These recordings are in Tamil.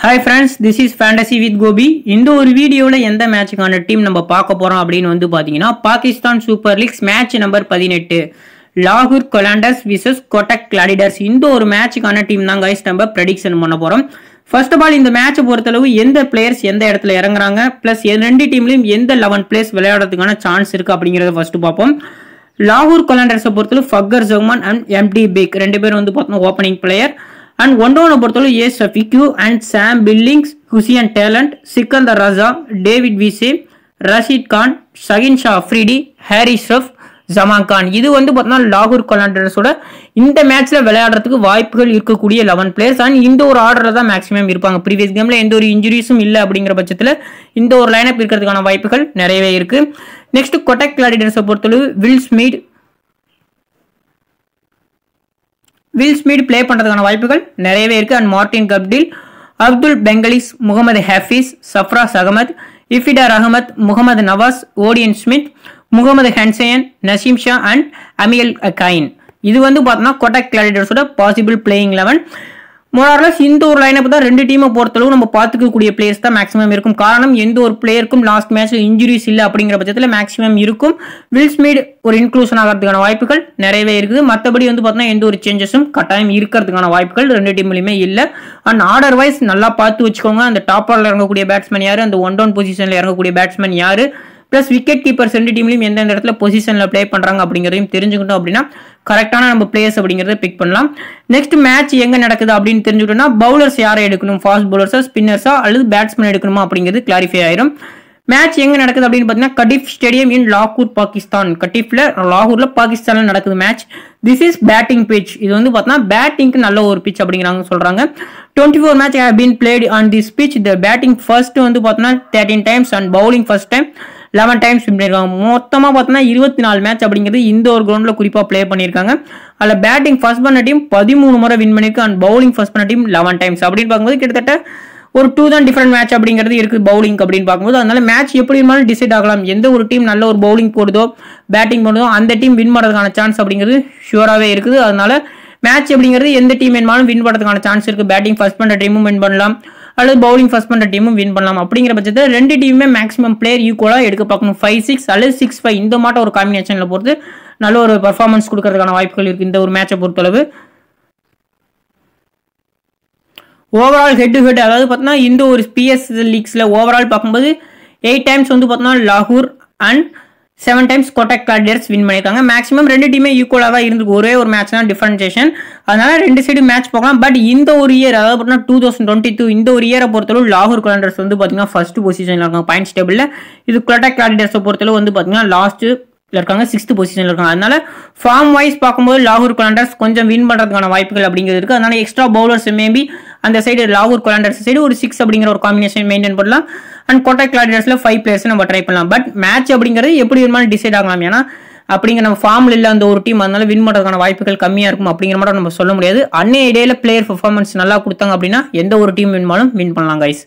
Hi friends this is fantasy with Gopi இந்த ஒரு வீடியோவில் எந்த மேட்சுக்கான டீம் நம்ம பார்க்க போகிறோம் அப்படின்னு வந்து பார்த்தீங்கன்னா Pakistan super leagues match number பதினெட்டு லாகூர் கொலாண்டர்ஸ் விசஸ் கொட்டக் கிளாடிடர்ஸ் இந்த ஒரு மேட்சுக்கான டீம் தான் கைஸ் நம்ம ப்ரெடிக்ஷன் பண்ண போகிறோம் ஃபர்ஸ்ட் ஆஃப் ஆல் இந்த மேட்சை பொறுத்தளவு எந்த பிளேயர்ஸ் எந்த இடத்துல இறங்குறாங்க ப்ளஸ் ரெண்டு டீம்லையும் எந்த லெவன் பிளேயர்ஸ் விளையாடுறதுக்கான சான்ஸ் இருக்குது அப்படிங்கிறத ஃபர்ஸ்ட் பார்ப்போம் லாகூர் கொலாண்டர்ஸை பொறுத்தளவு ஃபக்கர் ஜவுமான் அண்ட் எம்டி பிக் ரெண்டு பேரும் வந்து பார்த்தோம்னா ஓப்பனிங் பிளேயர் அண்ட் ஒன் டவுனை பொறுத்தவரை A Shafique and Sam Billings Hussain Talat Sikandar Raza David Wiese Rashid Khan Shaheen Shah Afridi Haris Rauf Zaman Khan இது வந்து பார்த்தோம்னா லாகூர் கொலாண்டர்ஸோட இந்த மேட்ச்ல விளையாடுறதுக்கு வாய்ப்புகள் இருக்கக்கூடிய லெவன் பிளேயர்ஸ் அண்ட் இந்த ஒரு ஆர்டரில் தான் மேக்ஸிமம் இருப்பாங்க ப்ரீவியஸ் கேம்ல எந்த ஒரு இன்ஜுரிஸும் இல்லை அப்படிங்கிற பட்சத்தில் இந்த ஒரு லைனப் இருக்கிறதுக்கான வாய்ப்புகள் நிறையவே இருக்கு நெக்ஸ்ட் கொட்டக் கிளாடிடர்ஸை பொறுத்தளவு Will Smeed Will Smeed play பண்ணுறதுக்கான வாய்ப்புகள் நிறையவே இருக்குது and Martin Guptill Abdul Bangalzai Mohammad Hafeez Sarfaraz Ahmed Iftikhar Ahmed Mohammad Nawaz Odean Smith Mohammad Hasnain Naseem Shah and Aimal Khan இது வந்து பார்த்தோன்னா கொட்டக் கிளாடிடர்ஸோட பாசிபிள் பிளேயிங் லெவன் மோரார்லஸ் இந்த ஒரு லைனப் தான் ரெண்டு டீமை பொறுத்தளவு நம்ம பார்த்துக்கக்கூடிய பிளேயர்ஸ் தான் மேக்ஸிமம் இருக்கும் காரணம் எந்த ஒரு பிளேயருக்கும் லாஸ்ட் மேட்ச்ல இன்ஜுரிஸ் இல்லை அப்படிங்கிற பட்சத்தில் மேக்ஸிமம் இருக்கும் வில் ஸ்மீட் ஒரு இன்க்ளூஷன் ஆகிறதுக்கான வாய்ப்புகள் நிறையவே இருக்குது மற்றபடி வந்து பார்த்தீங்கன்னா எந்த ஒரு சேஞ்சஸும் கட்டாயம் இருக்கிறதுக்கான வாய்ப்புகள் ரெண்டு டீம்லையுமே இல்லை அண்ட் ஆர்டர் வைஸ் நல்லா பார்த்து வச்சுக்கோங்க அந்த டாப் ஆர்டர் இறங்கக்கூடிய பேட்ஸ்மேன் யார் அந்த ஒன் டவுன் பொசிஷனில் இறங்கக்கூடிய பேட்ஸ்மேன் யார் ப்ளஸ் விக்கெட் கீப்பர்ஸ் ரெண்டு டீம்லையும் எந்தெந்த இடத்துல பொசிஷனில் ப்ளே பண்ணுறாங்க அப்படிங்கிறதையும் தெரிஞ்சுக்கிட்டோம் அப்படின்னா கரெக்டான நம்ம பிளேயர்ஸ் அப்படிங்கிறத பிக் பண்ணலாம் நெக்ஸ்ட் மேட்ச் எங்கே நடக்குது அப்படின்னு தெரிஞ்சுக்கிட்டோம்னா பவுலர்ஸ் யாரை எடுக்கணும் ஃபாஸ்ட் பவுலர்ஸா ஸ்பின்னர்ஸா அல்லது பேட்ஸ்மேன் எடுக்கணுமா அப்படிங்கிறது கிளாரிஃபை ஆயிரும் மேட்ச் எங்க நடக்குது அப்படின்னு பார்த்தீங்கன்னா கட்டிஃப் ஸ்டேடியம் இன் லாகூர் பாகிஸ்தான் கட்டிஃப்ல லாகூர்ல பாகிஸ்தான்ல நடக்குது match this is batting pitch இது வந்து பார்த்தீங்கன்னா பேட்டிங்க்கு நல்ல ஒரு பிச் அப்படிங்கிறாங்க சொல்றாங்க twenty four match have been played on this pitch the batting first வந்து பார்த்தீங்கன்னா thirteen times and bowling first time eleven times win பண்ணியிருக்காங்க மொத்தமாக பார்த்தீங்கன்னா இருபத்தி நாலு மேட்ச் அப்படிங்கிறது இந்த ஒரு கிரௌண்டில் குறிப்பாக ப்ளே பண்ணியிருக்காங்க அதில் பேட்டிங் ஃபர்ஸ்ட் பண்ண டீம் பதிமூணு முறை வின் பண்ணியிருக்கு அண்ட் பவுலிங் ஃபர்ஸ்ட் பண்ண டீம் லெவன் டைம்ஸ் அப்படின்னு பார்க்கும்போது கிட்டத்தட்ட ஒரு டூ தான் டிஃப்ரெண்ட் மேட்ச் அப்படிங்கிறது இருக்குது பவுலிங் அப்படின்னு பார்க்கும்போது அதனால மேட்ச் எப்படி இருந்தாலும் டிசைட் ஆகலாம் எந்த ஒரு டீம் நல்ல ஒரு பவுலிங் போடுதோ பேட்டிங் போடுதோ அந்த டீம் வின் பண்ணுறதுக்கான சான்ஸ் அப்படிங்கிறது ஷூராகவே இருக்குது அதனால மேட்ச் அப்படிங்கிறது எந்த டீம் வேணுமாலும் வின் பண்ணுறதுக்கான சான்ஸ் இருக்குது பேட்டிங் ஃபர்ஸ்ட் பண்ணுற டீமும் வின் பண்ணலாம் அல்லது பவுலிங் ஃபர்ஸ்ட் பண்ணுற டீமும் வின் பண்ணலாம் அப்படிங்கிற பட்சத்தில் ரெண்டு டீமுமே மேக்ஸிமம் பிளேயர் ஈக்குவலாக எடுக்க பார்க்கணும் ஃபைவ் சிக்ஸ் அல்லது சிக்ஸ் ஃபைவ் இந்த மாட்ட ஒரு காம்பினேஷனில் பொறுத்து நல்ல ஒரு பர்ஃபார்மன்ஸ் கொடுக்கறதுக்கான வாய்ப்புகள் இருக்குது இந்த ஒரு மேட்சை பொறுத்தளவு ஓவரால் ஹெட் டு ஹெட் அதாவது பார்த்தீங்கன்னா இந்த ஒரு பிஎஸ் லீக்ஸில் ஓவரால் பார்க்கும்போது எயிட் டைம்ஸ் வந்து பார்த்தீங்கன்னா லாகூர் and seven times Quetta Gladiators win பண்ணியிருக்காங்க மேக்ஸிமம் ரெண்டு டீமே ஈக்குவலாக தான் இருந்து ஒரே ஒரு மேட்ச் தான் டிஃபரன்சியேஷன் அதனால ரெண்டு சைடு மேட்ச் போகலாம் பட் இந்த ஒரு இயர் அதாவது பார்த்தீங்கன்னா டூ தௌசண்ட் டுவெண்ட்டி டூ இந்த ஒரு இயரை பொறுத்தளவு லாகூர் கிளாண்டர்ஸ் வந்து பார்த்தீங்கன்னா ஃபர்ஸ்ட் பொசிஷனில் இருக்காங்க பாயிண்ட்ஸ் டேபிளில் இது கொட்டக் கிளாடியர்ஸை பொறுத்தளவு வந்து பார்த்தீங்கன்னா லாஸ்ட் இருக்காங்க சிக்ஸ்த் பொசிஷனில் இருக்காங்க அதனால ஃபார்ம் வைஸ் பார்க்கும்போது லாகூர் கொலாண்டர்ஸ் கொஞ்சம் வின் பண்ணுறதுக்கான வாய்ப்புகள் அப்படிங்கிறது இருக்குது அதனால எக்ஸ்ட்ரா பவுலர்ஸ் மேபி அந்த சைடு லாகூர் கொலாண்டர்ஸ் சைடு ஒரு சிக்ஸ் அப்படிங்கிற ஒரு காம்பினேஷன் மெயின்டைன் பண்ணலாம் அண்ட் கோட்டக் கிளாடியர்ஸில் ஃபைவ் பிளேயர்ஸ் நம்ம ட்ரை பண்ணலாம் பட் மேட்ச் அப்படிங்கிறது எப்படி இருந்தாலும் டிசைட் ஆகலாம் ஏன்னா அப்படிங்கிற நம்ம ஃபார்மில் இல்லை அந்த ஒரு டீம் அதனால வின் பண்ணுறதுக்கான வாய்ப்புகள் கம்மியாக இருக்கும் அப்படிங்கிற மட்டும் நம்ம சொல்ல முடியாது அன்னைய இடையில பிளேயர் பர்ஃபார்மன்ஸ் நல்லா கொடுத்தாங்க அப்படின்னா எந்த ஒரு டீம் வின் பண்ணாலும் வின் பண்ணலாம் கைஸ்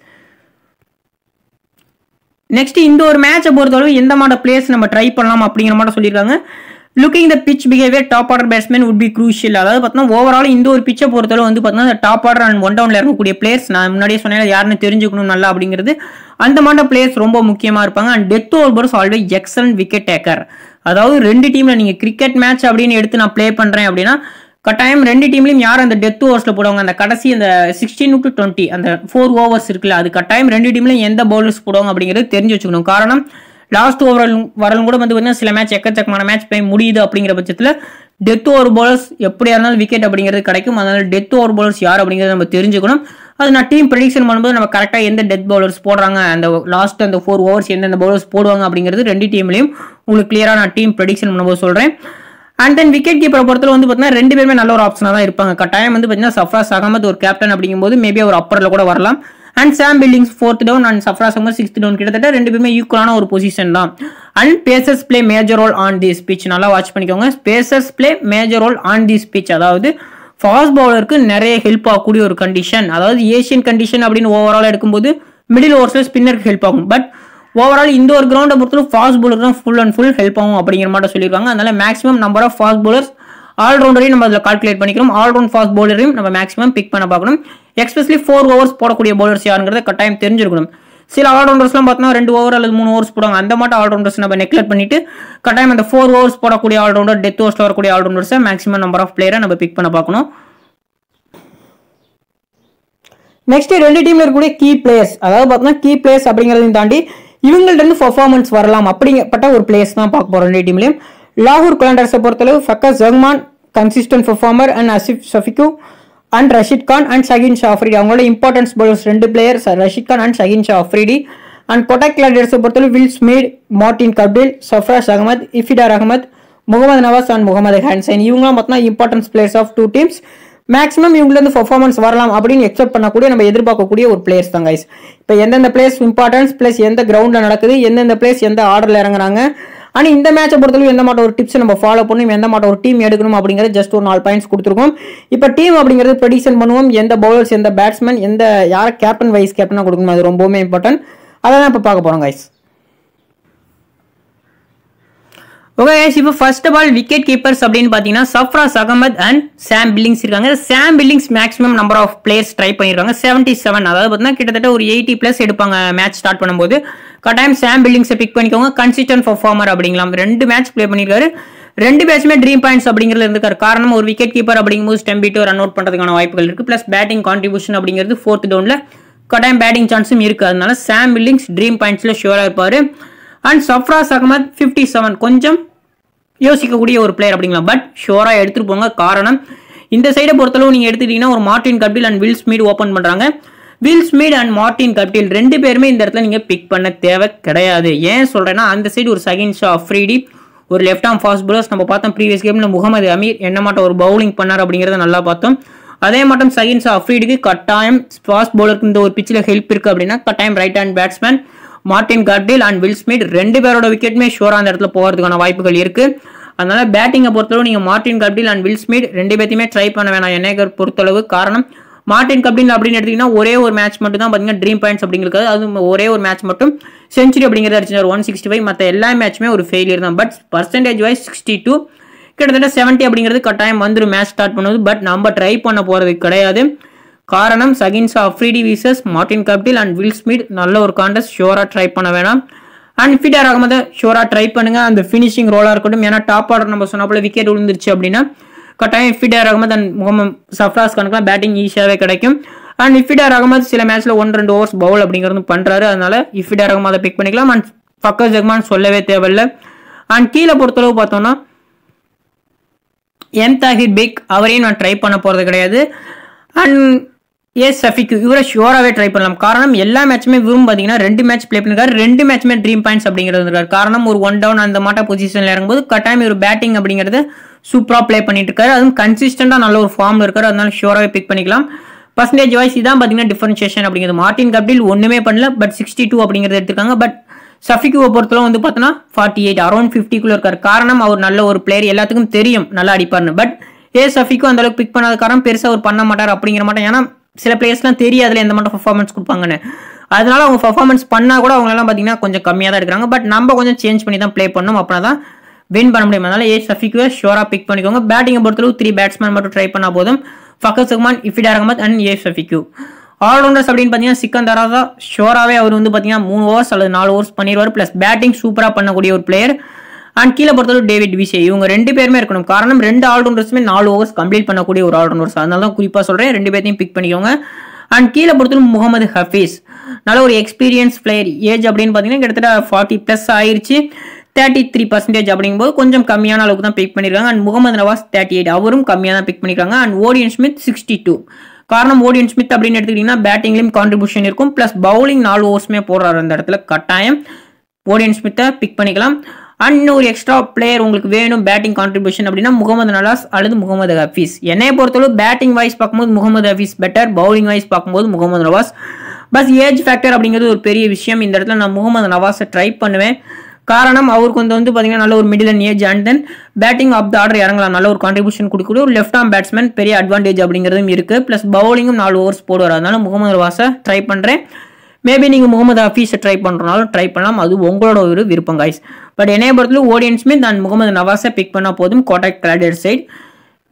நெக்ஸ்ட் இந்த ஒரு மேட்சை பொறுத்தளவு எந்த மாதிரி பிளேயர்ஸ் நம்ம ட்ரை பண்ணலாம் அப்படிங்கிற மாதிரி சொல்லியிருக்காங்க looking the pitch behaviour top order batsman would be crucial அதாவது பார்த்தீங்கன்னா ஓவரால் இந்த ஒரு பிச்சை பொறுத்தளவு வந்து பார்த்தீங்கன்னா டாப் ஆர்டர் அண்ட் ஒன் டவுனில் இருக்கக்கூடிய பிளேயர்ஸ் நான் முன்னாடியே சொன்னேன் யாருன்னு தெரிஞ்சுக்கணும் நல்லா அப்படிங்கிறது அந்த மாதிரி பிளேயர்ஸ் ரொம்ப முக்கியமாக இருப்பாங்க and death overs always excellent wicket taker அதாவது ரெண்டு டீமில் நீங்கள் கிரிக்கெட் மேட்ச் அப்படின்னு எடுத்து நான் ப்ளே பண்ணுறேன் அப்படின்னா கட்டாயம் ரெண்டு டீம்லையும் யார் அந்த டெத் ஓவர்ஸில் போடுவாங்க அந்த கடைசி அந்த சிக்ஸ்டீன் டு டுவெண்ட்டி அந்த ஃபோர் ஓவர்ஸ் இருக்குல்ல அது கட்டாயம் ரெண்டு டீம்லையும் எந்த பவுலர்ஸ் போடுவாங்க அப்படிங்கிறது தெரிஞ்சு வச்சுக்கணும் காரணம் லாஸ்ட் ஓவர் வரலும் கூட வந்து பார்த்தீங்கன்னா சில மேட்ச் எக்கச்சக்கமான மேட்ச் போய் முடியுது அப்படிங்கிற பட்சத்தில் டெத் ஓவர் பவுலர்ஸ் எப்படியா இருந்தாலும் விக்கெட் அப்படிங்கிறது கிடைக்கும் அதனால டெத் ஓவர் பவுலர்ஸ் யார் அப்படிங்கிறத நம்ம தெரிஞ்சுக்கணும் அது நான் டீம் ப்ரெடிக்ஷன் பண்ணும்போது நம்ம கரெக்டாக எந்த டெத் பவுலர்ஸ் போடுறாங்க அந்த லாஸ்ட் அந்த ஃபோர் ஓவர்ஸ் எந்தெந்த பவுலர்ஸ் போடுவாங்க அப்படிங்கிறது ரெண்டு டீம்லையும் உங்களுக்கு கிளியராக நான் டீம் ப்ரெடிக்ஷன் பண்ணும்போது சொல்கிறேன் அண்ட் தென் விக்கெட் கீப்பரை பொறுத்தவரை வந்து பார்த்தீங்கன்னா ரெண்டு பேருமே நல்ல ஒரு ஆப்ஷனாக தான் இருப்பாங்க கட்டாயம் வந்து பார்த்தீங்கன்னா சஃப்ராஸ் அகமத் ஒரு கேப்டன் அப்படிங்கும்போது மேபி அவர் அப்பரில் கூட வரலாம் and Sam Billings fourth down and Sarfaraz Ahmed sixth down கிட்டத்தட்ட ரெண்டு பேருமே ஈக்குவலான ஒரு பொசிஷன் தான் and pacers play major role on the pitch நல்லா வாட்ச் பண்ணிக்கோங்க pacers play major role on the pitch அதாவது ஃபாஸ்ட் பவுலருக்கு நிறைய ஹெல்ப் ஆகக்கூடிய ஒரு கண்டிஷன் அதாவது ஏஷியன் கண்டிஷன் அப்படின்னு ஓவரால் எடுக்கும்போது மிடில் ஓவர்ஸில் ஸ்பின்னருக்கு ஹெல்ப் ஆகும் பட் ஓவரால் இந்த ஒரு கிரவுண்டை பொறுத்தவரை ஃபாஸ்ட் பவுலர் தான் ஃபுல் அண்ட் ஃபுல் ஹெல்ப் ஆகும் அப்படிங்கிற மாதிரி சொல்லியிருக்காங்க அதனால maximum number of fast bowlers ஆல்ரவுண்டரையும் நம்ம அதில் கால்குலேட் பண்ணிக்கிறோம் ஆல்ரவுண்ட் ஃபாஸ்ட் பவுலரையும் நம்ம மேக்ஸிமம் பிக் பண்ண பார்க்கணும் எக்ஸ்பெஷலி ஃபோர் ஓவர்ஸ் போடக்கூடிய பவுலர்ஸ் யாருங்கிறத கட்டாயம் தெரிஞ்சிருக்கணும் சில ஆல்ரவுண்டர்ஸ்லாம் பார்த்தோம்னா ரெண்டு ஓவர் அல்லது மூணு ஓவர்ஸ் போடுவாங்க அந்த மட்டும் ஆல்ரவுண்டர்ஸ் நம்ம நெக்லெக்ட் பண்ணிட்டு கட்டாயம் அந்த ஃபோர் ஓவர்ஸ் போடக்கூடிய ஆல்ரவுண்டர் டெத் ஓவர்ஸில் வரக்கூடிய ஆல்ரவுண்டர்ஸை மேக்ஸிமம் நம்பர் ஆஃப் பிளேயரை நம்ம பிக் பண்ண பார்க்கணும் நெக்ஸ்ட் ரெண்டு டீம்ல இருக்கக்கூடிய கீ பிளேயர்ஸ் அதாவது பார்த்தோம்னா கீ பிளேயர்ஸ் அப்படிங்கிறதையும் தாண்டி இவங்கள்ட்ட இருந்து பர்ஃபார்மன்ஸ் வரலாம் அப்படிங்கப்பட்ட ஒரு பிளேயர்ஸ் தான் பார்க்க போறோம் ரெண்டு டீம்லையும் லாகூர் கலண்டர்ஸை பொறுத்தளவு Fakhar Zaman consistent performer and Asif Shafique and Rashid Khan and Shaheen Shah Afridi அவங்களோட இம்பார்ட்டன்ஸ் பவுலர்ஸ் ரெண்டு players Rashid Khan and Shaheen Shah Afridi and Quetta கிளாடர்ஸை பொறுத்தளவு Will Smeed Martin Guptill Sarfaraz Ahmed Iftikhar Ahmed Mohammad Nawaz and Mohammad Hasnain இவங்களாம் பார்த்தீங்கன்னா importance players of two teams maximum இவங்களுக்கு பர்ஃபார்மன்ஸ் வரலாம் அப்படின்னு எக்ஸ்பெக்ட் பண்ணக்கூடிய நம்ம எதிர்பார்க்கக்கூடிய ஒரு பிளேயர்ஸ் தான் கைஸ் இப்போ எந்தெந்த பிளேஸ் இம்பார்ட்டன்ஸ் பிளஸ் எந்த கிரவுண்டில் நடக்குது எந்தெந்த பிளேஸ் எந்த ஆர்டரில் இறங்குறாங்க ஆனால் இந்த மேட்சை பொறுத்தளவு எந்த மாட்ட ஒரு டிப்ஸ் நம்ம ஃபாலோ பண்ணணும் எந்த மாட்ட ஒரு டீம் எடுக்கணும் அப்படிங்கிறது ஜஸ்ட் ஒரு நாலு பாயிண்ட்ஸ் கொடுத்துருக்கோம் இப்போ டீம் அப்படிங்கிறது ப்ரெடிஷன் பண்ணுவோம் எந்த பவுலர்ஸ் எந்த பேட்ஸ்மேன் எந்த யாரை கேப்டன் வைஸ் கேப்டனாக கொடுக்கணும் அது ரொம்பவுமே இம்பார்ட்டன்ட் அதை தான் இப்போ பார்க்க போகிறோம் கைஸ் ஓகே guys இப்போ first of all wicket keepers அப்படின்னு பார்த்தீங்கன்னா Sarfaraz Ahmed and Sam Billings இருக்காங்க Sam Billings maximum number of players try பண்ணியிருக்காங்க செவன்ட்டி செவன் அதாவது பார்த்தீங்கன்னா கிட்டத்தட்ட ஒரு எயிட்டி ப்ளஸ் எடுப்பாங்க மேட்ச் ஸ்டார்ட் பண்ணும்போது கட்டாயம் சாம் பில்லிங்ஸை பிக் பண்ணிக்கோங்க கன்சிஸ்டன்ட் பர்ஃபார்மர் அப்படிங்கலாம் ரெண்டு மேட்ச் ப்ளே பண்ணியிருக்காரு ரெண்டு பேட்சுமே ட்ரீம் பாயிண்ட்ஸ் அப்படிங்கிறது இருக்காரு காரணம் ஒரு விக்கெட் கீப்பர் அப்படிங்கும்போது ஸ்டெம்பிட்டு ரன் அவுட் பண்ணுறதுக்கான வாய்ப்புகள் இருக்குது ப்ளஸ் பேட்டிங் கான்ட்ரிபியூஷன் அப்படிங்கிறது ஃபோர்த் டவுனில் கட்டாயம் பேட்டிங் சான்ஸும் இருக்குது அதனால சாம் பில்லிங்ஸ் ட்ரீம் பாயிண்ட்ஸில் ஷுவராக இருப்பார் அண்ட் சஃப்ராஸ் அகமத் ஃபிஃப்டி செவன் கொஞ்சம் யோசிக்கக்கூடிய ஒரு பிளேயர் அப்படிங்களா பட் ஷோராக எடுத்துகிட்டு போங்க காரணம் இந்த சைடை பொறுத்தளவு நீங்கள் எடுத்துக்கிட்டீங்கன்னா ஒரு Martin Guptill and Will Smeed open பண்ணுறாங்க Will Smeed and Martin Guptill ரெண்டு பேருமே இந்த இடத்துல நீங்கள் பிக் பண்ண தேவை கிடையாது ஏன் சொல்கிறேன்னா அந்த சைடு ஒரு செகண்ட் ஷா அஃப்ரீடி ஒரு லெஃப்ட் ஆம் ஃபாஸ்ட் பவுலர்ஸ் நம்ம பார்த்தோம் ப்ரீவியஸ் கேமில் முகமது அமீர் என்ன மாட்டம் ஒரு பவுலிங் பண்ணார் அப்படிங்கிறத நல்லா பார்த்தோம் அதே மட்டும் செகண்ட் ஷா அஃப்ரீடுக்கு கட்டாயம் ஃபாஸ்ட் பவுலருக்கு இந்த ஒரு பிச்சில் ஹெல்ப் இருக்குது அப்படின்னா கட்டாயம் right hand batsman Martin Guptill and Will Smith ரெண்டு பேரோட விக்கெட்டுமே ஷோராக அந்த இடத்துல போகிறதுக்கான வாய்ப்புகள் இருக்கு அதனால பேட்டிங்கை பொறுத்தளவு நீங்கள் Martin Guptill and Will Smith ரெண்டு பேர்த்தையுமே ட்ரை பண்ண வேணாம் என்னை பொறுத்தளவு காரணம் மார்டின் கப்டில் அப்படின்னு எடுத்தீங்கன்னா ஒரே ஒரு மேட்ச் மட்டும் தான் பார்த்தீங்கன்னா ட்ரீம் பாயிண்ட்ஸ் அப்படிங்கிறது அது ஒரே ஒரு மேட்ச் மட்டும் செஞ்சுரி அப்படிங்கிறது அடிச்சிருந்தார் ஒன் சிக்ஸ்டி ஃபைவ் மற்ற எல்லா மேட்சுமே ஒரு ஃபெயிலியர் தான் but percentage wise sixty two கிட்டத்தட்ட செவன்ட்டி அப்படிங்கிறது கட்டாயம் வந்துடும் மேட்ச் ஸ்டார்ட் பண்ணுவது பட் நம்ம ட்ரை பண்ண போகிறது கிடையாது காரணம் Shaheen's Afridi versus Martin Guptill and Will Smith நல்ல ஒரு கான்டெஸ்ட் ஷோராக ட்ரை பண்ண வேணாம் அண்ட் ஃபிட்டார் அகமதை ஷோராக ட்ரை பண்ணுங்க அந்த ஃபினிஷிங் ரோலாக இருக்கட்டும் ஏன்னா டாப் ஆர்டர் நம்ம சொன்னப்போல விக்கெட் விழுந்துருச்சு அப்படின்னா கட்டாயம் ஃபிட்டார் அகமது அண்ட் முகமது சஃப்ராஸ் கணக்கெலாம் பேட்டிங் ஈஸியாகவே கிடைக்கும் அண்ட் இஃபிடார் அகமது சில மேட்ச்சில் ஒன் ரெண்டு ஓவர்ஸ் பவுல் அப்படிங்கிறது பண்ணுறாரு அதனால இஃபிடார் அகமதை பிக் பண்ணிக்கலாம் அண்ட் ஃபக்கர் ஜக்மான் சொல்லவே தேவையில்லை அண்ட் கீழே பொறுத்தளவு பார்த்தோம்னா எம் தாஹிர் பிக் அவரையும் நான் ட்ரை பண்ண போகிறது கிடையாது அண்ட் எஸ் சஃபிக்கு இவரை ஷுவராகவே ட்ரை பண்ணலாம் காரணம் எல்லா மேட்சுமே இவரும் பார்த்தீங்கன்னா ரெண்டு மேட்ச் ப்ளே பண்ணிருக்காரு ரெண்டு மேட்ச்மே ட்ரீம் பாயிண்ட்ஸ் அப்படிங்கிறது இருக்காரு காரணம் ஒரு ஒன் டவுன் அந்த மாட்ட பொசிஷனில் இறங்கும்போது கட்டாயம் இவர் பேட்டிங் அப்படிங்கிறது சூப்பராக ப்ளே பண்ணிட்டு இருக்காரு அதுவும் கன்சிஸ்டண்டாக நல்ல ஒரு ஃபார்மில் இருக்காரு அதனால ஷுவராகவே பிக் பண்ணிக்கலாம் பர்சன்டேஜ் வைஸ் இதான் பார்த்தீங்கன்னா டிஃபரன்ஷியேஷன் அப்படிங்கிறது மார்டின் கப்டில் ஒன்றுமே பண்ணல பட் சிக்ஸ்டி டூ அப்படிங்கிறது எடுத்திருக்காங்க பட் சஃபிக்குவை பொறுத்தளவு வந்து பார்த்தோன்னா ஃபார்ட்டி எயிட் அரௌண்ட் ஃபிஃப்டிக்குள்ளே இருக்கார் காரணம் அவர் நல்ல ஒரு பிளேயர் எல்லாத்துக்கும் தெரியும் நல்லா அடிப்பார்னு பட் ஏ சஃபிக்கும் அந்த அளவுக்கு பிக் பண்ணாத காரணம் பெருசாக அவர் பண்ண மாட்டார் அப்படிங்கிற மாட்டேன் ஏன்னா சில பிளேயர்ஸ்லாம் தெரியாதுல எந்த மட்டும் பர்ஃபார்மன்ஸ் கொடுப்பாங்கன்னு அதனால அவங்க பர்ஃபார்மன்ஸ் பண்ணால் கூட அவங்களெல்லாம் பார்த்தீங்கன்னா கொஞ்சம் கம்மியாக தான் எடுக்கிறாங்க பட் நம்ம கொஞ்சம் சேஞ்ச் பண்ணி தான் ப்ளே பண்ணணும் அப்படின்னா தான் வின் பண்ண முடியும் அதனால ஏ சஃபிக்குவே ஷோராக பிக் பண்ணிக்கோங்க பேட்டிங்கை பொறுத்தளவு த்ரீ பேட்ஸ்மேன் மட்டும் ட்ரை பண்ணால் போதும் Fakhar Zaman Iftikhar Ahmed and A Shafique allrounders அப்படின்னு பார்த்தீங்கன்னா சிக்கந்தரா தான் ஷோராகவே அவர் வந்து பார்த்தீங்கன்னா மூணு ஓவர்ஸ் அல்லது நாலு ஓவர்ஸ் பண்ணிடுவார் ப்ளஸ் பேட்டிங் சூப்பராக பண்ணக்கூடிய ஒரு பிளேயர் அண்ட் கீழே பொறுத்தளவு டேவிட் விசே இவங்க ரெண்டு பேருமே இருக்கணும் காரணம் ரெண்டு ஆல்ரவுண்டர்ஸுமே நாலு ஓவர்ஸ் கம்ப்ளீட் பண்ணக்கூடிய ஒரு ஆல்ரவுண்டர்ஸ் அதனால தான் குறிப்பாக சொல்கிறேன் ரெண்டு பேர்த்தையும் பிக் பண்ணிக்கோங்க அண்ட் கீழே பொறுத்தளவு முகமது ஹஃபீஸ் நல்ல ஒரு எக்ஸ்பீரியன்ஸ் பிளேயர் ஏஜ் அப்படின்னு பார்த்தீங்கன்னா கிட்டத்தட்ட ஃபார்ட்டி ப்ளஸ் ஆயிருச்சு தேர்ட்டி த்ரீ பர்சன்டேஜ் அப்படிங்கும்போது கொஞ்சம் கம்மியான அளவுக்கு தான் பிக் பண்ணியிருக்காங்க and Mohammad Nawaz thirty eight அவரும் கம்மியாக தான் பிக் பண்ணியிருக்காங்க and Odean Smith sixty two காரணம் ஓடியன் ஸ்மித் அப்படின்னு எடுத்துக்கிட்டிங்கன்னா பேட்டிங்லையும் கான்ட்ரிபியூஷன் இருக்கும் ப்ளஸ் பவுலிங் நாலு ஓவர்ஸுமே போடுறாரு அந்த இடத்துல கட்டாயம் ஓடியன் ஸ்மித்தை பிக் பண்ணிக்கலாம் அண்ட் இன்னும் ஒரு எக்ஸ்ட்ரா பிளேயர் உங்களுக்கு வேணும் பேட்டிங் கான்ட்ரிபியூஷன் அப்படின்னா முகமது நலாஸ் அல்லது முகமது ஹஃபீஸ் என்னைய பொறுத்தளவு பேட்டிங் வைஸ் பார்க்கும்போது Mohammad Hafeez better bowling wise பார்க்கும்போது முகமது நவாஸ் பஸ் ஏஜ் ஃபேக்டர் அப்படிங்கிறது ஒரு பெரிய விஷயம் இந்த இடத்துல நான் முகமது நவாஸை ட்ரை பண்ணுவேன் காரணம் அவருக்கு வந்து வந்து பார்த்தீங்கன்னா நல்ல ஒரு middle and age and then batting of the order இறங்கலாம் நல்ல ஒரு கான்ட்ரிபியூஷன் கொடுக்கக்கூடிய ஒரு லெஃப்ட் ஆம் பேட்ஸ்மேன் பெரிய அட்வான்டேஜ் அப்படிங்கிறதும் இருக்குது ப்ளஸ் பவுலிங்கும் நாலு ஓவர்ஸ் போடுவார் அதனால முகமது நவாஸை ட்ரை பண்ணுறேன் மேபி நீங்கள் முகமது ஹஃபீஸை ட்ரை பண்ணுறனாலும் ட்ரை பண்ணலாம் அது உங்களோட ஒரு விருப்பம் காய்ஸ் பட் என்னைய பொறுத்தவரை ஓடியன்ஸுமே நான் முகமது நவாஸை பிக் பண்ணால் போதும் கோட்டாக் கிளாடர் side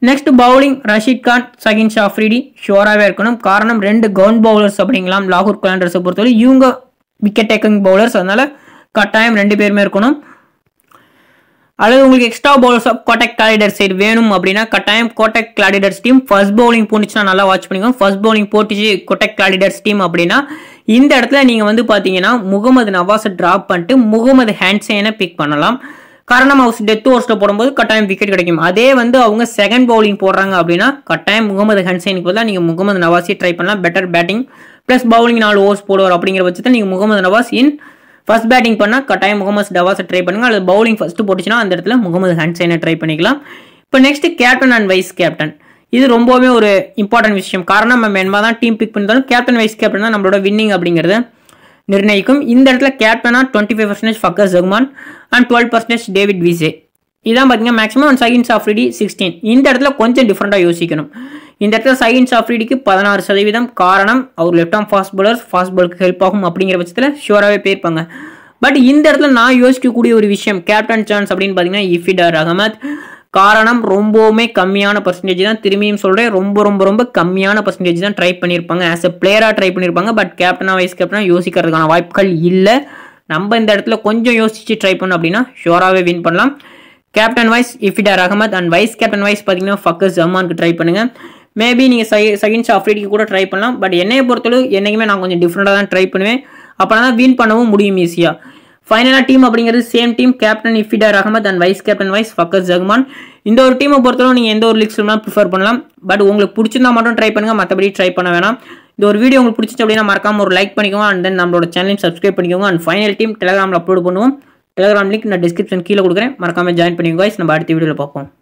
next bowling Rashid Khan Shaheen Afridi ஷோராகவே இருக்கணும் காரணம் ரெண்டு கவுண்ட் பவுலர்ஸ் அப்படிங்களாம் லாகூர் கலாண்டர்ஸை பொறுத்தவரை இவங்க விக்கெட் டேக்கிங் பவுலர்ஸ் அதனால கட்டாயம் ரெண்டு பேருமே இருக்கணும் அல்லது உங்களுக்கு extra bowlers of Quetta Gladiator side வேணும் அப்படின்னா கட்டாயம் Quetta Gladiators team first bowling போட்டுச்சுன்னா நல்லா வாட்ச் பண்ணிக்கோங்க ஃபர்ஸ்ட் பவுலிங் போட்டுச்சு கோட்டக் கிளாடிடர்ஸ் டீம் அப்படின்னா இந்த இடத்துல நீங்கள் வந்து பார்த்தீங்கன்னா முகமது நவாஸை ட்ராப் பண்ணிட்டு முகமது ஹேண்ட்ஸேனை பிக் பண்ணலாம் காரணம் அவர் டெத் ஓவர்ஸில் போடும்போது கட்டாயம் விக்கெட் கிடைக்கும் அதே வந்து அவங்க செகண்ட் பவுலிங் போடுறாங்க அப்படின்னா கட்டாயம் முகமது ஹன்சைனுக்கு பதிலாக நீங்கள் முகமது நவாஸை ட்ரை பண்ணலாம் பெட்டர் பேட்டிங் ப்ளஸ் பவுலிங் நாலு ஓவர்ஸ் போடுவார் அப்படிங்கிற பட்சத்தில் நீங்கள் Mohammad Nawaz in first batting பண்ணால் கட்டாயம் முகமது நவாஸை ட்ரை பண்ணுங்க அல்லது பவுலிங் ஃபர்ஸ்ட் போட்டுச்சுன்னா அந்த இடத்துல முகமது ஹன்சைனை ட்ரை பண்ணிக்கலாம் இப்போ next captain and vice captain இது ரொம்பவே ஒரு இம்பார்ட்டன்ட் விஷயம் காரணம் நம்ம என்ன தான் டீம் பிக் பண்ணிருந்தாலும் கேப்டன் வைஸ் கேப்டன் தான் நம்மளோட வின்னிங் அப்படிங்கிறத நிர்ணயிக்கும் இந்த இடத்துல கேப்டனா twenty five percentage Fakhar Zaman and twelve percentage David Wiese இதான் பார்த்தீங்கன்னா மேக்ஸிமம் சகின் சாஃப்ரிடி சிக்ஸ்டீன் இந்த இடத்துல கொஞ்சம் டிஃப்ரெண்ட்டாக யோசிக்கணும் இந்த இடத்துல சகின் சாஃப்ரிடிக்கு பதினாறு சதவீதம் காரணம் அவர் left arm fast bowlers fast பாலுக்கு ஹெல்ப் ஆகும் அப்படிங்கிற பட்சத்தில் ஷுவராகவே போயிருப்பாங்க பட் இந்த இடத்துல நான் யோசிக்கக்கூடிய ஒரு விஷயம் கேப்டன் சான்ஸ் அப்படின்னு பார்த்தீங்கன்னா இஃபிடார் அகமத் காரணம் ரொம்பவுமே கம்மியான பர்சன்டேஜ் தான் திரும்பியும் சொல்கிறேன் ரொம்ப ரொம்ப ரொம்ப கம்மியான பர்சன்டேஜ் தான் ட்ரை பண்ணியிருப்பாங்க ஆஸ் எ பிளேயராக ட்ரை பண்ணியிருப்பாங்க பட் கேப்டனாக வைஸ் கேப்டனாக யோசிக்கிறதுக்கான வாய்ப்புகள் இல்லை நம்ம இந்த இடத்துல கொஞ்சம் யோசிச்சு ட்ரை பண்ணோம் அப்படின்னா ஷோராகவே வின் பண்ணலாம் captain vice Iftikhar Ahmed and vice captain vice பார்த்தீங்கன்னா ஃபக்கஸ் ஜமானுக்கு ட்ரை பண்ணுங்கள் மேபி நீங்கள் சை செகண்ட் ஆஃப்ரேடிக்கு கூட ட்ரை பண்ணலாம் பட் என்னையை பொறுத்தளவு என்றைக்குமே நான் கொஞ்சம் டிஃப்ரெண்ட்டாக தான் ட்ரை பண்ணுவேன் அப்போனா தான் வின் பண்ணவும் முடியும் ஈஸியாக ஃபைனலாக டீம் அப்படிங்கிறது same team captain Iftikhar Ahmed and vice captain vice Fakhar Zaman இந்த ஒரு டீமை பொறுத்தவரை நீங்கள் எந்த ஒரு லீக்ஸ் ப்ரிஃபர் பண்ணலாம் பட் உங்களுக்கு பிடிச்சிருந்தா மட்டும் ட்ரை பண்ணுங்கள் மற்றபடி ட்ரை பண்ண வேணாம் இந்த ஒரு வீடியோ உங்களுக்கு பிடிச்சிச்சு அப்படின்னா மறக்காம ஒரு லைக் பண்ணிக்கோங்க அண்ட் தென் நம்மளோட சேனலையும் சப்ஸ்கிரைப் பண்ணிக்கோங்க அண்ட் ஃபைனல் டீம் டெலிகிராமில் அப்லோட் பண்ணுவோம் டெலிகிராம் லிங்க் நான் டிஸ்கிரிப்ஷன் கீழே கொடுக்குறேன் மறக்காம ஜாயின் பண்ணிக்கோங்க guys. நம்ம அடுத்த வீடியோவில் பார்ப்போம்